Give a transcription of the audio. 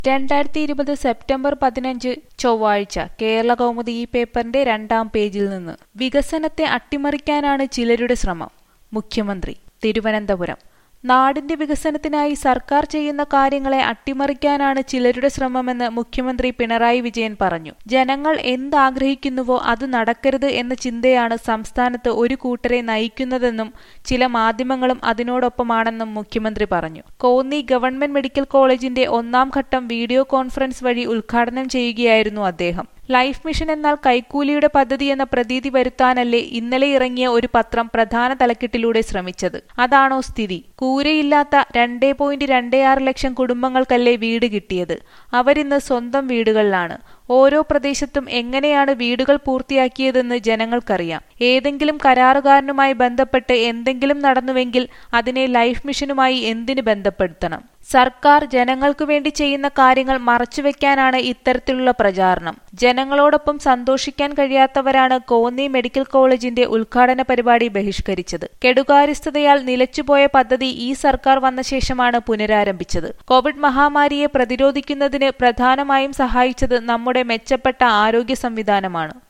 രണ്ടായിരത്തി ഇരുപത് സെപ്റ്റംബർ പതിനഞ്ച് ചൊവ്വാഴ്ച കേരള കൗമുദി ഈ പേപ്പറിന്റെ രണ്ടാം പേജിൽ നിന്ന് വികസനത്തെ അട്ടിമറിക്കാനാണ് ചിലരുടെ ശ്രമം മുഖ്യമന്ത്രി തിരുവനന്തപുരം നാടിന്റെ വികസനത്തിനായി സർക്കാർ ചെയ്യുന്ന കാര്യങ്ങളെ അട്ടിമറിക്കാനാണ് ചിലരുടെ ശ്രമമെന്ന് മുഖ്യമന്ത്രി പിണറായി വിജയൻ പറഞ്ഞു ജനങ്ങൾ എന്താഗ്രഹിക്കുന്നുവോ അത് നടക്കരുത് എന്ന ചിന്തയാണ് സംസ്ഥാനത്ത് ഒരു കൂട്ടരെ നയിക്കുന്നതെന്നും ചില മാധ്യമങ്ങളും അതിനോടൊപ്പമാണെന്നും മുഖ്യമന്ത്രി പറഞ്ഞു കോന്നി ഗവൺമെന്റ് മെഡിക്കൽ കോളേജിന്റെ ഒന്നാം ഘട്ടം വീഡിയോ കോൺഫറൻസ് വഴി ഉദ്ഘാടനം ചെയ്യുകയായിരുന്നു അദ്ദേഹം ലൈഫ് മിഷൻ എന്നാൽ കൈക്കൂലിയുടെ പദ്ധതി എന്ന പ്രതീതി വരുത്താനല്ലേ ഇന്നലെ ഇറങ്ങിയ ഒരു പത്രം പ്രധാന തലക്കെട്ടിലൂടെ ശ്രമിച്ചത് അതാണോ സ്ഥിതി കൂരയില്ലാത്ത രണ്ടേ പോയിന്റ് രണ്ടേ ആറ് ലക്ഷം കുടുംബങ്ങൾക്കല്ലേ വീട് കിട്ടിയത് അവരിന്ന് സ്വന്തം വീടുകളിലാണ് ഓരോ പ്രദേശത്തും എങ്ങനെയാണ് വീടുകൾ പൂർത്തിയാക്കിയതെന്ന് ജനങ്ങൾക്കറിയാം ഏതെങ്കിലും കരാറുകാരനുമായി ബന്ധപ്പെട്ട് എന്തെങ്കിലും നടന്നുവെങ്കിൽ അതിനെ ലൈഫ് മിഷനുമായി എന്തിന് ബന്ധപ്പെടുത്തണം സർക്കാർ ജനങ്ങൾക്കു വേണ്ടി ചെയ്യുന്ന കാര്യങ്ങൾ മറച്ചുവെക്കാനാണ് ഇത്തരത്തിലുള്ള പ്രചാരണം ജനങ്ങളോടൊപ്പം സന്തോഷിക്കാൻ കഴിയാത്തവരാണ് കോന്നി മെഡിക്കൽ കോളേജിന്റെ ഉദ്ഘാടന പരിപാടി ബഹിഷ്കരിച്ചത് കെടുകാര്യസ്ഥതയാൽ നിലച്ചുപോയ പദ്ധതി ഈ സർക്കാർ വന്ന ശേഷമാണ് പുനരാരംഭിച്ചത് കോവിഡ് മഹാമാരിയെ പ്രതിരോധിക്കുന്നതിന് പ്രധാനമായും സഹായിച്ചത് നമ്മുടെ മെച്ചപ്പെട്ട ആരോഗ്യ സംവിധാനമാണ്